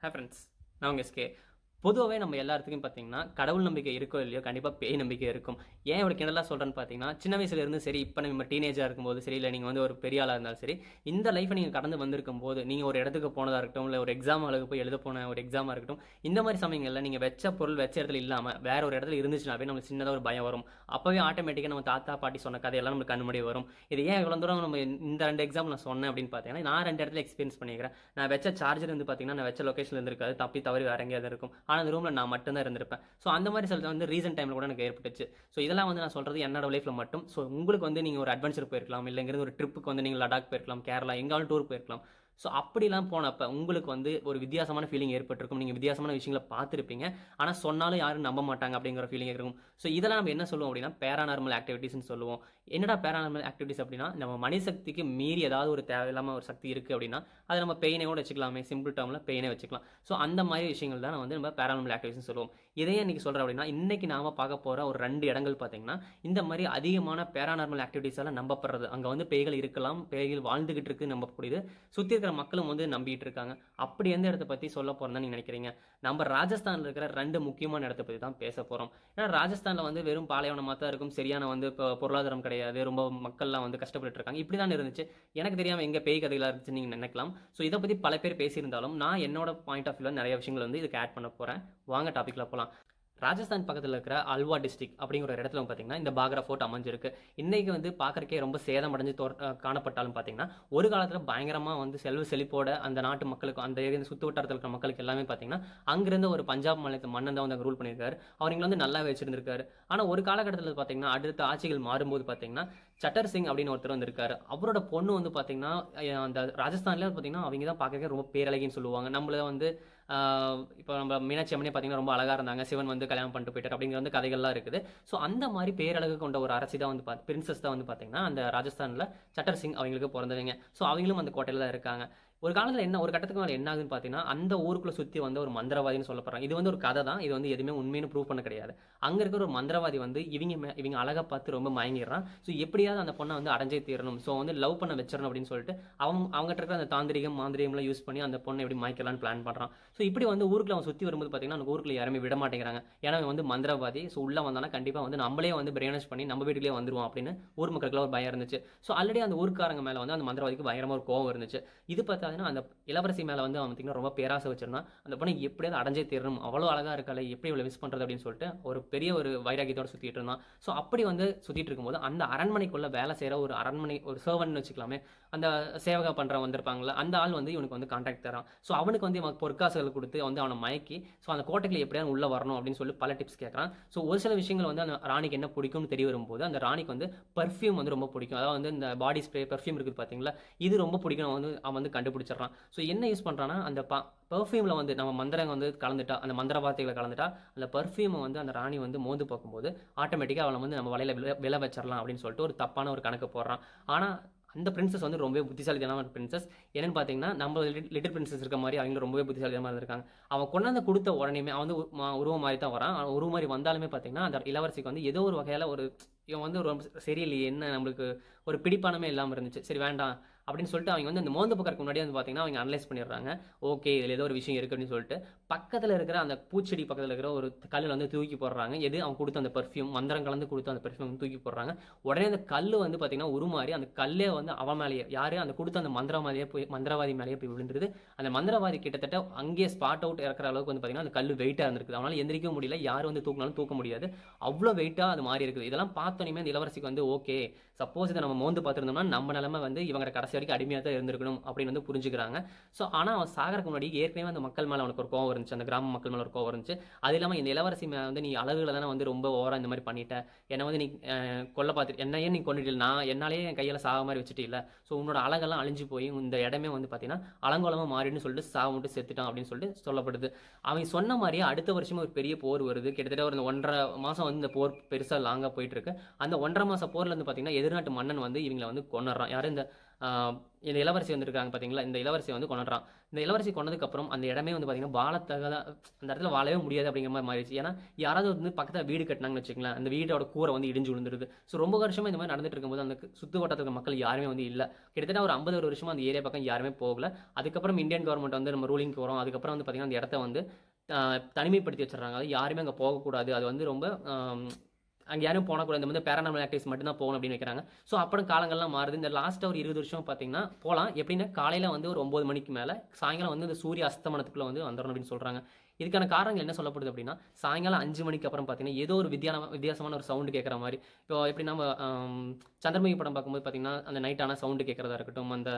hey friends நான் உங்கள் SK பொதுவாகவே நம்ம எல்லாத்துக்கும் பார்த்தீங்கன்னா கடவுள் நம்பிக்கை இருக்கோ இல்லையோ கண்டிப்பாக பேய் நம்பிக்கை இருக்கும் ஏன் இவ்வளோ கிண்டலாக சொல்கிறேன்னு பார்த்தீங்கன்னா சின்ன வயசுல இருந்து சரி இப்போ நம்ம டீனேஜாக இருக்கும்போது சரி இல்லை நீங்கள் வந்து ஒரு பெரிய ஆளாக இருந்தாலும் சரி இந்த லைஃப்பை நீங்கள் கடந்து வந்திருக்கும் போது நீங்கள் ஒரு இடத்துக்கு போனதாக இருக்கட்டும் இல்லை ஒரு எக்ஸாம் அளவுக்கு போய் எழுத போன ஒரு எக்ஸாமாக இருக்கட்டும் இந்த மாதிரி சமயங்களில் நீங்கள் வச்ச பொருள் வச்ச இடத்துல இல்லாமல் வேற ஒரு இடத்துல இருந்துச்சுனாவே நமக்கு சின்னதாக ஒரு பயம் வரும் அப்போவே ஆட்டோமேட்டிக்காக நம்ம தாத்தா பாட்டி சொன்ன கதையெல்லாம் நமக்கு கண்ணு முன்னாடி வரும் இது ஏன் இவ்வளோ தூரம் நம்ம இந்த ரெண்டு எக்ஸாம் நான் சொன்னேன் அப்படின்னு பார்த்தீங்கன்னா நான் ரெண்டு இடத்துல எக்ஸ்பீரியன்ஸ் பண்ணிக்கிறேன் நான் வச்ச சார்ஜர் வந்து பார்த்தீங்கன்னா நான் வச்ச லொக்கேஷனில் இருந்திருக்காது தப்பி தவறி வேற எங்கேயாவது இருக்கும் ஆனால் அந்த ரூமில் நான் மட்டும்தான் இருந்திருப்பேன் ஸோ அந்த மாதிரி சில வந்து ரீசன் டைமில் கூட எனக்கு ஏற்பட்டுச்சு ஸோ இதெல்லாம் வந்து நான் சொல்கிறது என்னோட லைஃப்பில் மட்டும் ஸோ உங்களுக்கு வந்து நீங்கள் ஒரு அட்வென்ச்சர் போயிருக்கலாம் இல்லைங்கிறது ஒரு ட்ரிப்புக்கு வந்து நீங்கள் லடாக் போயிருக்கலாம் கேரளா எங்காலும் டூர் போயிருக்கலாம் ஸோ அப்படிலாம் போனப்போ உங்களுக்கு வந்து ஒரு வித்தியாசமான ஃபீலிங் ஏற்பட்டிருக்கும் நீங்கள் வித்தியாசமான விஷயங்களை பார்த்துருப்பீங்க ஆனால் சொன்னாலும் யாரும் நம்ப மாட்டாங்க அப்படிங்கிற ஃபீலிங் இருக்கும் ஸோ இதெல்லாம் நம்ம என்ன சொல்லுவோம் அப்படின்னா பேரானார்மல் ஆக்டிவிட்டீஸ்னு சொல்லுவோம் என்னடா பேரானார்மல் ஆக்டிவிட்டீஸ் அப்படின்னா நம்ம மனிதசக்திக்கு மீறி ஏதாவது ஒரு தேவையில்லாமல் ஒரு சக்தி இருக்குது அப்படின்னா அதை நம்ம பெயினை கூட வச்சுக்கலாமே சிம்பிள் டேர்மில் பெயினே வச்சுக்கலாம் ஸோ அந்த மாதிரி விஷயங்கள் தான் வந்து நம்ம பேரானார்மல் ஆக்டிவிட்டிஸ் சொல்லுவோம் இதையே இன்னைக்கு சொல்கிறேன் அப்படின்னா இன்னைக்கு நாம பார்க்க போகிற ஒரு ரெண்டு இடங்கள் பார்த்தீங்கன்னா இந்த மாதிரி அதிகமான பேரானார்மல் ஆக்டிவிட்டீஸ் எல்லாம் நம்பப்படுறது அங்கே வந்து பேய்கள் இருக்கலாம் பேய்கள் வாழ்ந்துகிட்டு இருக்கு நம்பக்கூடியது சுற்றி இருக்கிற மக்களும் வந்து நம்பிட்டு இருக்காங்க அப்படி எந்த இடத்த பற்றி சொல்ல போகிறதா நீங்கள் நினைக்கிறீங்க நம்ம ராஜஸ்தானில் இருக்கிற ரெண்டு முக்கியமான இடத்த பற்றி தான் பேச போகிறோம் ஏன்னா ராஜஸ்தானில் வந்து வெறும் பாலைவனமாக தான் இருக்கும் சரியான வந்து இப்போ பொருளாதாரம் கிடையாது ரொம்ப மக்கள்லாம் வந்து கஷ்டப்பட்டு இருக்காங்க இப்படி தான் இருந்துச்சு எனக்கு தெரியாமல் எங்கே பேய் கதைகளாக இருந்துச்சு நீங்கள் நினைக்கலாம் ஸோ இதை பற்றி பல பேர் பேசியிருந்தாலும் நான் என்னோட பாயிண்ட் ஆஃப் வியூவில் நிறைய விஷயங்கள் வந்து இதுக்கு ஆட் பண்ண போகிறேன் வாங்க டாப்பிக்கில் போகலாம் ராஜஸ்தான் பக்கத்தில் இருக்கிற அல்வா டிஸ்ட்ரிக் அப்படிங்கிற ஒரு இடத்துல பார்த்தீங்கன்னா இந்த பாக்ரா ஃபோர்ட் அமைஞ்சிருக்கு இன்னைக்கு வந்து பார்க்கறக்கே ரொம்ப சேதமடைஞ்சு தோர் அஹ் காணப்பட்டாலும் பார்த்தீங்கன்னா ஒரு காலத்தில் பயங்கரமாக வந்து செல்வ செழிப்போட அந்த நாட்டு மக்களுக்கு அந்த ஏரியா சுற்று வட்டாரத்தில் இருக்கிற மக்களுக்கு எல்லாமே பார்த்தீங்கன்னா அங்கிருந்த ஒரு பஞ்சாப் மாநிலத்து மன்னன் தான் வந்து அங்கே ரூல் பண்ணியிருக்காரு அவர் இங்கே வந்து நல்லா வச்சிருந்திருக்காரு ஆனால் ஒரு காலகட்டத்தில் பார்த்தீங்கன்னா அடுத்த ஆட்சிகள் மாறும்போது பார்த்தீங்கன்னா சட்டர் சிங் அப்படின்னு ஒருத்தர் வந்திருக்காரு அவரோட பொண்ணு வந்து பார்த்தீங்கன்னா அஹ் அந்த ராஜஸ்தான்ல பார்த்தீங்கன்னா அவங்க தான் பார்க்கறதுக்கு ரொம்ப பேரழகின்னு சொல்லுவாங்க நம்மள வந்து இப்போ நம்ம மீனாட்சி அம்மனே பார்த்தீங்கன்னா ரொம்ப அழகாக இருந்தாங்க சிவன் வந்து கல்யாணம் பண்ணிட்டு போயிட்டார் அப்படிங்கிற வந்து கதைகள்லாம் இருக்குது ஸோ அந்த மாதிரி பேரழகு கொண்ட ஒரு அரசி தான் வந்து பார்த்து பிரின்சஸ் தான் வந்து பார்த்தீங்கன்னா அந்த ராஜஸ்தானில் சட்டர் சிங் அவங்களுக்கு பிறந்தவங்க ஸோ அவங்களும் அந்த கோட்டையில் தான் இருக்காங்க ஒரு காலத்தில் என்ன ஒரு கட்டத்துக்கு மேலே என்ன ஆகுதுன்னு பார்த்தீங்கன்னா அந்த ஊருக்குள்ள சுற்றி வந்து ஒரு மந்திரவாதின்னு சொல்லப்படுறாங்க இது வந்து ஒரு கதை தான் இது வந்து எதுவுமே உண்மைன்னு ப்ரூவ் பண்ண கிடையாது அங்கே இருக்கிற ஒரு மந்திரவாதி வந்து இவங்க மே- இவங்க அழகை பார்த்து ரொம்ப மயங்கிடுறான் ஸோ எப்படியாவது அந்த பொண்ணை வந்து அடைஞ்சே தீரணும் ஸோ வந்து லவ் பண்ண வச்சிடணும் அப்படின்னு சொல்லிட்டு அவங்க அவங்ககிட்ட இருக்கிற அந்த தாந்திரிகம் மாந்திரிகம்லாம் யூஸ் பண்ணி அந்த பொண்ணை எப்படி மாய்க்கலாம்னு பிளான் பண்ணுறான் ஸோ இப்படி வந்து ஊருக்குள்ள அவன் சுற்றி வரும்போது பார்த்தீங்கன்னா அந்த ஊருக்குள்ள யாருமே விட மாட்டேங்கிறாங்க ஏன்னா அவன் வந்து மந்திரவாதி ஸோ உள்ள வந்தானா கண்டிப்பாக வந்து நம்மளே வந்து பிரெயினஸ் பண்ணி நம்ம வீட்டுக்குள்ளே வந்துருவோம் அப்படின்னு ஊர் மக்களுக்குலாம் ஒரு பயம் இருந்துச்சு ஸோ ஆல்ரெடி அந்த ஊருக்காரங்க மேலே வந்து அந்த மந்திரவாதிக்கு பயங்கரமாக ஒரு கோவம் இருந்துச்சு இது பார்த்தாங்கன்னா அந்த இளவரசி மேலே வந்து அவன் பார்த்தீங்கன்னா ரொம்ப பேராசை வச்சிருந்தான் அந்த பொண்ணை எப்படியாவது அடைஞ்சே தீரணும் அவ்வளோ அழகாக இருக்காளே எப்படி இவ்வளோ மிஸ் பண்ணுறது அப்படின்னு சொல்லிட்டு ஒரு பெரிய ஒரு வைராகியத்தோட சுற்றிட்டு இருந்தான் ஸோ அப்படி வந்து சுற்றிட்டு இருக்கும்போது அந்த அரண்மனைக்குள்ள வேலை செய்கிற ஒரு அரண்மனை ஒரு சர்வன் வச்சுக்கலாமே அந்த சேவகா பண்ணுறவன் வந்திருப்பாங்கல்ல அந்த ஆள் வந்து இவனுக்கு வந்து கான்டாக்ட் தரான் ஸோ அவனுக்கு வந்து இவன் பொற்காசுகள் கொடுத்து வந்து அவனை மயக்கி ஸோ அந்த கோட்டைக்குள்ள எப்படியாவது உள்ள வரணும் அப்படின்னு சொல்லி பல டிப்ஸ் கேட்குறான் ஸோ ஒரு சில விஷயங்கள் வந்து அந்த ராணிக்கு என்ன பிடிக்கும்னு தெரிய வரும்போது அந்த ராணிக்கு வந்து பர்ஃப்யூம் வந்து ரொம்ப பிடிக்கும் அதாவது வந்து இந்த பாடி ஸ்ப்ரே பர்ஃப்யூம் இருக்குது பார்த்தீங்களா இது ரொம்ப பிடிக்கும் அவன் வந்து அவன் வந்து கண்டுபிடிச்சிடறான் ஸோ என்ன யூஸ் பண்ணுறான்னா அந்த பா பர்ஃப்யூமில் வந்து நம்ம மந்திரங்க வந்து கலந்துட்டா அந்த மந்திர வார்த்தைகளை கலந்துட்டா அந்த பர்ஃப்யூமை வந்து அந்த ராணி வந்து மோந்து பார்க்கும்போது ஆட்டோமேட்டிக்காக அவளை வந்து நம்ம வலையில விழ விழ வச்சிடலாம் அப்படின்னு சொல்லிட்டு ஒரு தப்பான ஒரு கணக்கு போடுறான் ஆனால் அந்த பிரின்சஸ் வந்து ரொம்பவே புத்திசாலித்தனமான பிரின்சஸ் என்னன்னு பார்த்தீங்கன்னா நம்ம லிட்டில் பிரின்சஸ் இருக்க மாதிரி அவங்க ரொம்பவே புத்திசாலித்தனமாக இருந்திருக்காங்க அவன் கொண்டாந்து கொடுத்த உடனேமே அவன் வந்து உ- மா- உருவம் மாதிரி தான் வரான் அவன் உருவம் மாதிரி வந்தாலுமே பார்த்தீங்கன்னா அந்த இளவரசிக்கு வந்து ஏதோ ஒரு வகையில் ஒரு இவன் வந்து ரொம்ப சரியில்லையே என்ன நம்மளுக்கு ஒரு பிடிப்பானமே இல்லாமல் இருந்துச்சு சரி வேண்டாம் அப்படின்னு சொல்லிட்டு அவங்க வந்து அந்த மோந்து பக்கத்துக்கு முன்னாடி வந்து பார்த்தீங்கன்னா அவங்க அனலைஸ் பண்ணிடுறாங்க ஓகே இதில் ஏதோ ஒரு விஷயம் இருக்கு அப்படின்னு சொல்லிட்டு பக்கத்தில் இருக்கிற அந்த பூச்செடி பக்கத்தில் இருக்கிற ஒரு கல்லில் வந்து தூக்கி போடுறாங்க எது அவன் கொடுத்த அந்த பர்ஃப்யூம் மந்திரம் கலந்து கொடுத்த அந்த பர்ஃப்யூம் தூக்கி போடுறாங்க உடனே அந்த கல் வந்து பார்த்தீங்கன்னா உருமாறி அந்த கல்லே வந்து அவன் மேலேயே யாரு அந்த கொடுத்த அந்த மந்திரவாதியே போய் மந்திரவாதி மேலேயே போய் விழுந்துருது அந்த மந்திரவாதி கிட்டத்தட்ட அங்கேயே ஸ்பாட் அவுட் இறக்குற அளவுக்கு வந்து பார்த்தீங்கன்னா அந்த கல் வெயிட்டாக இருந்திருக்கு அவனால எந்திரிக்க முடியல யார் வந்து தூக்கினாலும் தூக்க முடியாது அவ்வளோ வெயிட்டாக அது மாறி இருக்குது இதெல்லாம் பார்த்தோன்னே அந்த இளவரசிக்கு வந்து ஓகே சப்போஸ் இதை நம்ம மோந்து பார்த்துருந்தோம்னா நம்ம நிலைமை வந்து இவங்க கடைசி வரைக்கும் அடிமையாக தான் இருந்திருக்கணும் அப்படின்னு வந்து புரிஞ்சுக்கிறாங்க ஸோ ஆனால் அவன் சாகறதுக்கு முன்னாடி ஏற்கனவே அந்த மக்கள் மேலே அவனுக்கு ஒரு கோவம் இருந்துச்சு அந்த கிராம மக்கள் மேலே ஒரு கோவம் இருந்துச்சு அது இல்லாமல் இந்த இளவரசி மேலே வந்து நீ அழகுல தானே வந்து ரொம்ப ஓவரா இந்த மாதிரி பண்ணிட்ட என்னை வந்து நீ அஹ், கொல்ல பார்த்து என்ன ஏன் நீ கொண்டுட்டு நான் என்னாலேயே என் கையில் சாக மாதிரி வச்சுட்டு இல்லை ஸோ உன்னோட அழகெல்லாம் அழிஞ்சு போய் இந்த இடமே வந்து பார்த்தீங்கன்னா அலங்கோலமாக மாறின்னு சொல்லிட்டு சாக மட்டும் செத்துட்டான் அப்படின்னு சொல்லிட்டு சொல்லப்படுது அவன் சொன்ன மாதிரியே அடுத்த வருஷம் ஒரு பெரிய போர் வருது கிட்டத்தட்ட ஒரு ஒன்றரை மாதம் வந்து இந்த போர் பெருசாக லாங்காக போயிட்டு இருக்கு அந்த ஒன்றரை மாச போர்ல இருந்து பார்த்தீங்கன்னா எதிர்நாட்டு மன்னன் வந்து இவங்களை வந்து கொண்டுறான் யாரும் இந்த ஆஹ் இந்த இளவரசி வந்திருக்காங்க பார்த்தீங்களா இந்த இளவரசி வந்து கொண்டுறான் இந்த இளவரசி கொண்டதுக்கப்புறம் அந்த இடமே வந்து பார்த்தீங்கன்னா வாழத்தகத அந்த இடத்துல வாழவே முடியாது அப்படிங்கிற மாதிரி மாறிடுச்சு ஏன்னா யாராவது வந்து பக்கத்தில் வீடு கட்டினாங்கன்னு வச்சுக்கலாம் அந்த வீடோட கூரை வந்து இடிஞ்சு விழுந்துருது ஸோ ரொம்ப வருஷமா இந்த மாதிரி நடந்துட்டு இருக்கும்போது அந்த சுத்து வட்டத்தில் இருக்க மக்கள் யாருமே வந்து இல்லை கிட்டத்தட்ட ஒரு ஐம்பது ஒரு வருஷமா அந்த ஏரியா பக்கம் யாருமே போகல அதுக்கப்புறம் இந்தியன் கவர்மெண்ட் வந்து நம்ம ரூலிங்க்கு வரும் அதுக்கப்புறம் வந்து பார்த்தீங்கன்னா அந்த இடத்த வந்து ஆஹ், தனிமைப்படுத்தி வச்சிடுறாங்க அது யாருமே அங்கே போகக்கூடாது அது வந்து ரொம்ப ஆம், அங்கே யாரும் போனக்கூடாது இந்த வந்து பேரானாமல் ஆக்டிவிஸ் மட்டும்தான் போகணும் அப்படின்னு வைக்கிறாங்க ஸோ அப்புறம் காலங்கள்லாம் மாறுது இந்த லாஸ்ட்டாக ஒரு இருபது வருஷம் பார்த்தீங்கன்னா போகலாம் எப்படின்னா காலையில் வந்து ஒரு ஒம்பது மணிக்கு மேலே சாயங்காலம் வந்து இந்த சூரிய அஸ்தமனத்துக்குள்ளே வந்து வந்துடணும் அப்படின்னு சொல்கிறாங்க இதுக்கான காரணங்கள் என்ன சொல்லப்படுது அப்படின்னா சாயங்காலம் அஞ்சு மணிக்கு அப்புறம் பார்த்தீங்கன்னா ஏதோ ஒரு வித்தியான வித்தியாசமான ஒரு சவுண்டு கேட்குற மாதிரி இப்போ எப்படி நம்ம ஆம், சந்திரமுகி படம் பார்க்கும்போது பார்த்தீங்கன்னா அந்த நைட்டான சவுண்டு கேட்குறதா இருக்கட்டும் அந்த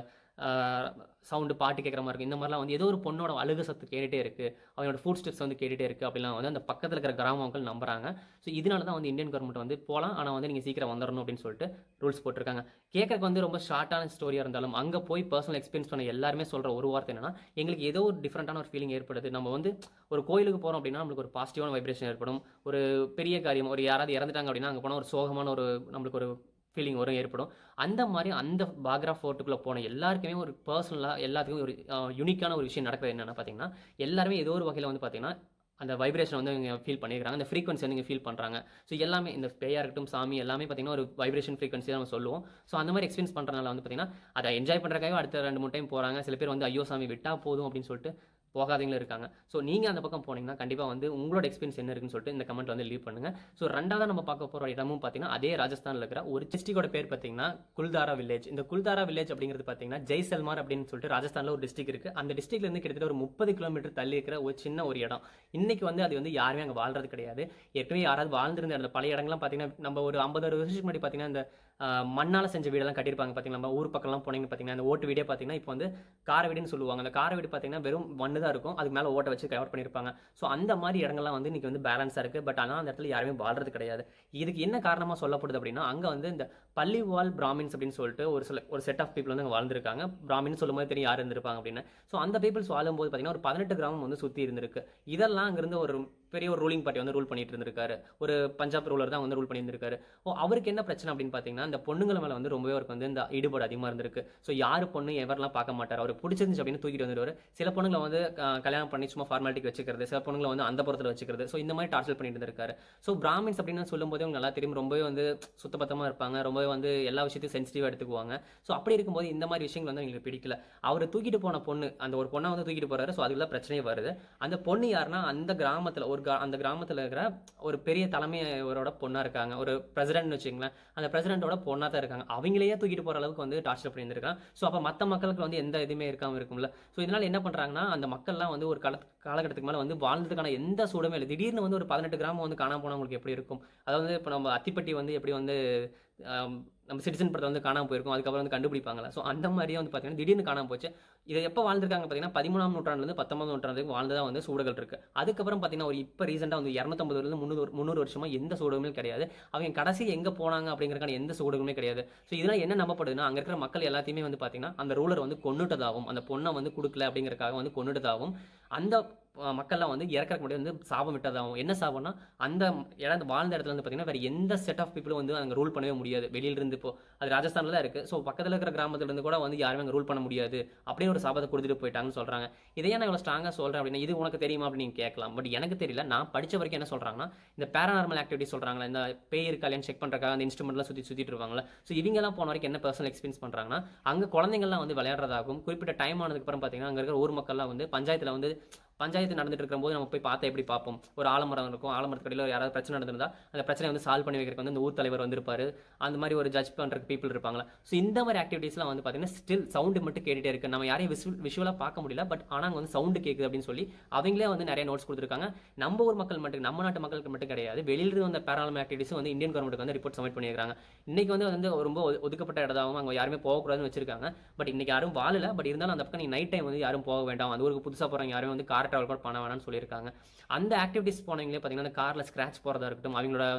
சவுண்டு பாட்டு கேட்குற மாதிரி இருக்கும் இந்த மாதிரிலாம் வந்து ஏதோ ஒரு பொண்ணோட அழுகு சத்து கேட்டுகிட்டே இருக்குது அவங்களோட ஃபுட் ஸ்டெப்ஸ் வந்து கேட்டுகிட்டே இருக்குது அப்படிலாம் வந்து அந்த பக்கத்தில் இருக்கிற கிராம மக்கள் நம்புறாங்க ஸோ இதனால தான் வந்து இந்தியன் கவர்மெண்ட் வந்து போகலாம் ஆனால் வந்து நீங்கள் சீக்கிரம் வந்துடணும் அப்படின்னு சொல்லிட்டு ரூல்ஸ் போட்டிருக்காங்க கேட்கறதுக்கு வந்து ரொம்ப ஷார்ட்டான ஸ்டோரியாக இருந்தாலும் அங்கே போய் பர்சனல் எக்ஸ்பீரியன்ஸ் பண்ண எல்லாருமே சொல்கிற ஒரு வார்த்தை என்னன்னா எங்களுக்கு ஏதோ ஒரு டிஃப்ரெண்ட்டான ஒரு ஃபீலிங் ஏற்படுது நம்ம வந்து ஒரு கோயிலுக்கு போகிறோம் அப்படின்னா நம்மளுக்கு ஒரு பாசிட்டிவான வைப்ரேஷன் ஏற்படும் ஒரு பெரிய காரியம் ஒரு யாராவது இறந்துட்டாங்க அப்படின்னா அங்கே போனால் ஒரு சோகமான ஒரு நம்மளுக்கு ஒரு ஃபீலிங் வரும் ஏற்படும் அந்த மாதிரி அந்த பாக்ரா ஃபோர்ட்டுக்குள்ளே போன எல்லாருக்குமே ஒரு பர்சனலாக எல்லாத்துக்கும் ஒரு யூனிக்கான ஒரு விஷயம் நடக்கிறது என்னென்னு பார்த்தீங்கன்னா எல்லாருமே ஏதோ ஒரு வகையில் வந்து பார்த்தீங்கன்னா அந்த வைப்ரேஷன் வந்து இவங்க ஃபீல் பண்ணியிருக்காங்க அந்த ஃப்ரீக்வன்சி வந்து இங்கே ஃபீல் பண்ணுறாங்க ஸோ எல்லாமே இந்த பேயாக இருக்கட்டும் சாமி எல்லாமே பார்த்தீங்கன்னா ஒரு வைப்ரேஷன் ஃப்ரீக்வன்சி தான் நம்ம சொல்லுவோம் ஸோ அந்த மாதிரி எக்ஸ்பீரியன்ஸ் பண்ணுறதுனால வந்து பார்த்தீங்கன்னா அதை என்ஜாய் பண்ணுறக்காக அடுத்த ரெண்டு மூணு டைம் போகிறாங்க சில பேர் வந்து ஐயோ சாமி விட்டா போதும் அப்படின்னு சொல்லிட்டு போகாதவங்களும் இருக்காங்க ஸோ நீங்கள் அந்த பக்கம் போனீங்கன்னா கண்டிப்பாக வந்து உங்களோட எக்ஸ்பீரியன்ஸ் என்ன இருக்குன்னு சொல்லிட்டு இந்த கமெண்ட் வந்து லீவ் பண்ணுங்க ஸோ ரெண்டாவது நம்ம பார்க்க போகிற இடமும் பார்த்தீங்கன்னா அதே ராஜஸ்தானில் இருக்கிற ஒரு டிஸ்ட்ரிக்டோட பேர் பார்த்தீங்கன்னா குல்தாரா வில்லேஜ் இந்த குல்தாரா வில்லேஜ் அப்படிங்கிறது பார்த்தீங்கன்னா ஜெய்சல்மார் அப்படின்னு சொல்லிட்டு ராஜஸ்தானில் ஒரு டிஸ்ட்ரிக் இருக்குது அந்த டிஸ்ட்ரிக்ட்ல இருந்து கிட்டத்தட்ட ஒரு முப்பது கிலோமீட்டர் தள்ளி இருக்கிற ஒரு சின்ன ஒரு இடம் இன்னைக்கு வந்து அது வந்து யாருமே அங்கே வாழ்றது கிடையாது ஏற்கனவே யாராவது வாழ்ந்திருந்த அந்த பழைய இடங்கள்லாம் பார்த்தீங்கன்னா நம்ம ஒரு ஐம்பது அறுபது வருஷத்துக்கு முன்னாடி பார்த்தீங்கன்னா இந்த ஆஹ், மண்ணால செஞ்ச வீடெல்லாம் கட்டியிருப்பாங்க பார்த்தீங்களா நம்ம ஊர் பக்கம்லாம் போனீங்கன்னு பார்த்தீங்கன்னா அந்த ஓட்டு வீடே பார்த்தீங்கன்னா இப்போ வந்து கார வீடுன்னு சொல்லுவாங்க அந்த கார வீடு பார்த்தீங்கன்னா வெறும் மண்ணு தான் இருக்கும் அதுக்கு மேலே ஓட்டை வச்சு கவர் பண்ணியிருப்பாங்க ஸோ அந்த மாதிரி இடங்கள்லாம் வந்து இன்னைக்கு வந்து பேலன்ஸாக இருக்குது பட் ஆனால் அந்த இடத்துல யாருமே வாழ்றது கிடையாது இதுக்கு என்ன காரணமாக சொல்லப்படுது அப்படின்னா அங்கே வந்து இந்த பள்ளிவால் பிராமின்ஸ் அப்படின்னு சொல்லிட்டு ஒரு சில ஒரு செட் ஆஃப் பீப்புள் வந்து அங்கே வாழ்ந்திருக்காங்க பிராமின் சொல்லும்போது தெரியும் யார் இருந்திருப்பாங்க அப்படின்னு ஸோ அந்த பீப்புள்ஸ் வாழும்போது பார்த்தீங்கன்னா ஒரு பதினெட்டு கிராமம் வந்து சுற்றி இருந்திருக்கு இதெல்லாம் அங்கிருந்து ஒரு பெரிய ஒரு ரூலிங் பார்ட்டி வந்து ரூல் பண்ணிட்டு இருந்திருக்காரு ஒரு பஞ்சாப் ரூலர் தான் வந்து ரூல் பண்ணியிருந்திருக்காரு ஓ அவருக்கு என்ன பிரச்சனை அப்படின்னு பார்த்தீங்கன்னா இந்த பொண்ணுங்கள மேலே வந்து ரொம்பவே அவருக்கு வந்து இந்த ஈடுபாடு அதிகமாக இருந்திருக்கு ஸோ யார் பொண்ணு எவரெல்லாம் பார்க்க மாட்டார் அவர் பிடிச்சிருந்துச்சு அப்படின்னு தூக்கிட்டு வந்துடுவார் சில பொண்ணுங்களை வந்து அஹ், கல்யாணம் பண்ணி சும்மா ஃபார்மாலிட்டிக்கு வச்சுக்கிறது சில பொண்ணுங்களை வந்து அந்த புறத்தில் வச்சுக்கிறது ஸோ இந்த மாதிரி டார்ச்சர் பண்ணிட்டு இருந்திருக்காரு ஸோ பிராமின்ஸ் அப்படின்னு சொல்லும்போதே உங்களுக்கு நல்லா தெரியும் ரொம்பவே வந்து சுத்தபத்தமாக இருப்பாங்க ரொம்பவே வந்து எல்லா விஷயத்தையும் சென்சிட்டிவாக எடுத்துக்குவாங்க ஸோ அப்படி இருக்கும்போது இந்த மாதிரி விஷயங்கள் வந்து எங்களுக்கு பிடிக்கல அவர் தூக்கிட்டு போன பொண்ணு அந்த ஒரு பொண்ணை வந்து தூக்கிட்டு போறாரு ஸோ அதுக்குள்ள பிரச்சனையே வருது அந்த பொண்ணு யாருன்னா அந்த கிராமத்தில் ஒரு கிரா- அந்த கிராமத்தில் இருக்கிற ஒரு பெரிய தலைமையவரோட பொண்ணாக இருக்காங்க ஒரு பிரசிடென்ட்னு வச்சுங்களேன் அந்த பிரசிடென்ட்டோட பொண்ணாக தான் இருக்காங்க அவங்களையே தூக்கிட்டு போகிற அளவுக்கு வந்து டார்ச்சர் பண்ணியிருந்திருக்காங்க ஸோ அப்போ மற்ற மக்களுக்கு வந்து எந்த இதுவுமே இருக்காமல் இருக்கும்ல ஸோ இதனால் என்ன பண்ணுறாங்கன்னா அந்த மக்கள்லாம் வந்து ஒரு கால காலகட்டத்துக்கு மேலே வந்து வாழ்ந்ததுக்கான எந்த சூடமே இல்லை திடீர்னு வந்து ஒரு பதினெட்டு கிராமம் வந்து காணாம போனவங்களுக்கு எப்படி இருக்கும் அதாவது இப்போ நம்ம அத்திப்பட்டி வந்து எப்படி வந்து ஆம், நம்ம சிட்டிசன் படத்தை வந்து காணாம போயிருக்கும் அதுக்கப்புறம் வந்து கண்டுபிடிப்பாங்களா ஸோ அந்த மாதிரியே வந்து பார்த்தீங்கன்னா திடீர்னு காணாம போச்சு இதை எப்போ வாழ்ந்திருக்காங்க பார்த்தீங்கன்னா பதிமூணாம் நூற்றாண்டுலேருந்து பத்தொன்பது நூற்றாண்டுக்கு வாழ்ந்ததா வந்து சூடுகள் இருக்கு அதுக்கப்புறம் பார்த்தீங்கன்னா ஒரு இப்போ ரீசெண்டாக வந்து இரநூத்தம்பதுலேருந்து முந்நூறு முந்நூறு வருஷமா எந்த சூடுகளுமே கிடையாது அவங்க கடைசி எங்கே போனாங்க அப்படிங்கிறக்கான எந்த சூடுகளுமே கிடையாது ஸோ இதெல்லாம் என்ன நம்பப்படுதுன்னா அங்கே இருக்கிற மக்கள் எல்லாத்தையுமே வந்து பார்த்தீங்கன்னா அந்த ரூலர் வந்து கொன்னுட்டதாகவும் அந்த பொண்ணை வந்து கொடுக்கல அப்படிங்கறதுக்காக வந்து கொன்னுட்டதாகவும் அந்த அஹ், மக்கள்லாம் வந்து இறக்கறக்கு முன்னாடி வந்து சாபம் விட்டதாகவும் என்ன சாபம்னா அந்த இடம் வாழ்ந்த இடத்துல வந்து பார்த்தீங்கன்னா வேற எந்த செட் ஆஃப் பீப்புளும் வந்து அங்கே ரூல் பண்ணவே முடியாது வெளியில இருந்து இப்போ அது ராஜஸ்தானில் தான் இருக்கு ஸோ பக்கத்தில் இருக்கிற கிராமத்துல இருந்து கூட வந்து யாருமே அங்கே ரூல் பண்ண முடியாது அப்படின்னு ஒரு சாபத்தை கொடுத்துட்டு போயிட்டாங்கன்னு சொல்றாங்க இதையே நான் இவ்வளோ ஸ்ட்ராங்காக சொல்றேன் அப்படின்னா இது உனக்கு தெரியுமா அப்படின்னு நீங்க கேட்கலாம் பட் எனக்கு தெரியல நான் படிச்ச வரைக்கும் என்ன சொல்றாங்கன்னா இந்த பேரானார்மல் ஆக்டிவிட்டி சொல்றாங்களா இந்த பேய் இருக்காலேன்னு செக் பண்றதுக்காக அந்த இன்ஸ்ட்ருமெண்ட்லாம் சுற்றி சுற்றிட்டு இருப்பாங்களா ஸோ இவங்கெல்லாம் போன வரைக்கும் என்ன பர்சனல் எக்ஸ்பீரியன்ஸ் பண்றாங்கன்னா அங்கே குழந்தைங்கள்லாம் வந்து விளையாடுறதாகும் குறிப்பிட்ட டைம் ஆனதுக்கு அப்புறம் பார்த்தீங்கன்னா அங்கே இருக்கிற ஊர் மக்கள்லாம் வந்து பஞ்சாயத்தில் வந்து பஞ்சாயத்து நடந்துட்டு இருக்கும்போது நம்ம போய் பார்த்தா எப்படி பார்ப்போம் ஒரு ஆலமரம் இருக்கும் ஆலமரத்துக்கு அடியில யாராவது பிரச்சனை நடந்திருந்தா அந்த பிரச்சனை வந்து சால்வ் பண்ணி வைக்கிறதுக்கு வந்து இந்த ஊர் தலைவர் வந்திருப்பாரு அந்த மாதிரி ஒரு ஜட்ஜ் பண்றதுக்கு பீப்புள் இருப்பாங்களா ஸோ இந்த மாதிரி ஆக்டிவிட்டீஸ்லாம் வந்து பார்த்தீங்கன்னா ஸ்டில் சவுண்டு மட்டும் கேட்டுட்டே இருக்கு நம்ம யாரையும் விஷுவல் விஷுவலாக பார்க்க முடியல பட் ஆனால் அங்கே வந்து சவுண்டு கேட்குது அப்படின்னு சொல்லி அவங்களே வந்து நிறைய நோட்ஸ் கொடுத்துருக்காங்க நம்ம ஊர் மக்கள் மட்டும் நம்ம நாட்டு மக்களுக்கு மட்டும் கிடையாது வெளியிலிருந்து வந்த பேராலமல் ஆக்டிவிட்டிஸ் வந்து இந்தியன் கவர்மெண்ட்டுக்கு வந்து ரிப்போர்ட் சப்மிட் பண்ணியிருக்காங்க இன்னைக்கு வந்து வந்து ரொம்ப ஒது- ஒதுக்கப்பட்ட இடதாகவும் அங்கே யாருமே போகக்கூடாதுன்னு வச்சிருக்காங்க பட் இன்னைக்கு யாரும் வாழல பட் இருந்தாலும் அந்த பக்கம் நீ நைட் டைம் வந்து யாரும் போக வேண்டாம் அந்த ஊருக்கு புதுசாக போகிறவங்க யாரும் வந்து கார் ட்ராவல் கூட பண்ண வேணாம்னு சொல்லியிருக்காங்க அந்த ஆக்டிவிட்டிஸ் போனவங்களே பார்த்தீங்கன்னா அந்த காரில் ஸ்க்ராட்ச் போகிறதா இருக்கட்டும் அவங்களோட வந்து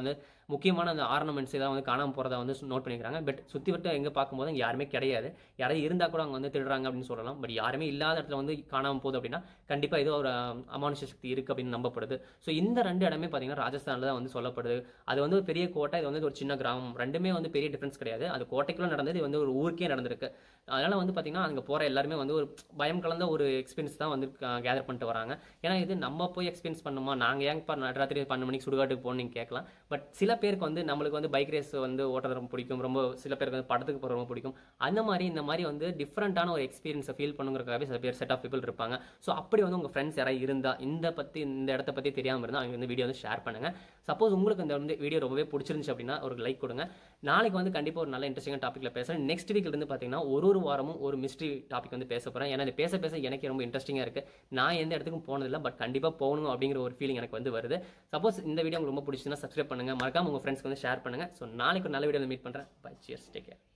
முக்கியமான அந்த ஆர்னமெண்ட்ஸ் இதெல்லாம் வந்து காணாமல் போகிறத வந்து நோட் பண்ணிக்கிறாங்க பட் சுற்றி வட்டம் எங்கே பார்க்கும்போது அங்கே யாருமே கிடையாது யாராவது இருந்தால் கூட அங்கே வந்து திருடுறாங்க அப்படின்னு சொல்லலாம் பட் யாருமே இல்லாத இடத்துல வந்து காணாமல் போகுது அப்படின்னா கண்டிப்பாக ஏதோ ஒரு அஹ், அமானுஷ சக்தி இருக்குது அப்படின்னு நம்பப்படுது ஸோ இந்த ரெண்டு இடமே பார்த்தீங்கன்னா ராஜஸ்தானில் தான் வந்து சொல்லப்படுது அது வந்து ஒரு பெரிய கோட்டை இது வந்து ஒரு சின்ன கிராமம் ரெண்டுமே வந்து பெரிய டிஃப்ரென்ஸ் கிடையாது அது கோட்டைக்குள்ள நடந்தது இது வந்து ஒரு ஊருக்கே நடந்திருக்கு அதனால வந்து பார்த்தீங்கன்னா அங்கே போகிற எல்லாருமே வந்து ஒரு பயம் கலந்த ஒரு எக்ஸ்பீரியன்ஸ் தான் வந்து கேதர் பண்ணிட்டு வராங்க ஏன்னா இது நம்ம போய் எக்ஸ்பீரியன்ஸ் பண்ணுமா நாங்கள் ஏன் இப்போ நடுராத்திரி பன்னெண்டு மணிக்கு சுடுகாட்டுக்கு போகணும் நீங்கள் கேட்கலாம் பட் சில பேருக்கு வந்து நம்மளுக்கு வந்து பைக் ரேஸ் வந்து ஓட்டுறது ரொம்ப பிடிக்கும் ரொம்ப சில பேருக்கு வந்து படத்துக்கு போகிறது ரொம்ப பிடிக்கும் அந்த மாதிரி இந்த மாதிரி வந்து டிஃப்ரெண்ட்டான ஒரு எக்ஸ்பீரியன்ஸை ஃபீல் பண்ணுங்கிறக்காகவே சில பேர் செட் ஆஃப் பீப்பிள் இருப்பாங்க ஸோ அப்படி வந்து உங்கள் ஃப்ரெண்ட்ஸ் யாராவது இருந்தால் இந்த பற்றி இந்த இடத்த பற்றி தெரியாமல் இருந்தால் அவங்க வந்து வீடியோ வந்து ஷேர் பண்ணுங்கள் சப்போஸ் உங்களுக்கு இந்த வந்து வீடியோ ரொம்பவே பிடிச்சிருந்துச்சு அப்படின்னா ஒரு லைக் கொடுங்க நாளைக்கு வந்து கண்டிப்பாக ஒரு நல்ல இன்ட்ரெஸ்டிங்கான டாப்பிக்கில் பேசுகிறேன் நெக்ஸ்ட் வீக்ல இருந்து பார்த்தீங்கன்னா ஒரு ஒரு வாரமும் ஒரு மிஸ்ட்ரி டாபிக் வந்து பேச போகிறேன் ஏன்னா இது பேச பேச எனக்கு ரொம்ப இன்ட்ரெஸ்டிங்காக இருக்குது நான் எந்த இடத்துக்கும் போனதில்லை பட் கண்டிப்பாக போகணும் அப்படிங்கிற ஒரு ஃபீலிங் எனக்கு வந்து வருது சப்போஸ் இந்த வீடியோ உங்களுக்கு ரொம்ப பிடிச்சிருந்தா சப்ஸ்கிரைப் பண்ணுங்கள் மறக்காம உங்கள் ஃப்ரெண்ட்ஸ்க்கு வந்து ஷேர் பண்ணுங்கள் ஸோ நாளைக்கு ஒரு நல்ல வீடியோ மீட் பண்ணுறேன் பை சியர்ஸ் டேக் கேர்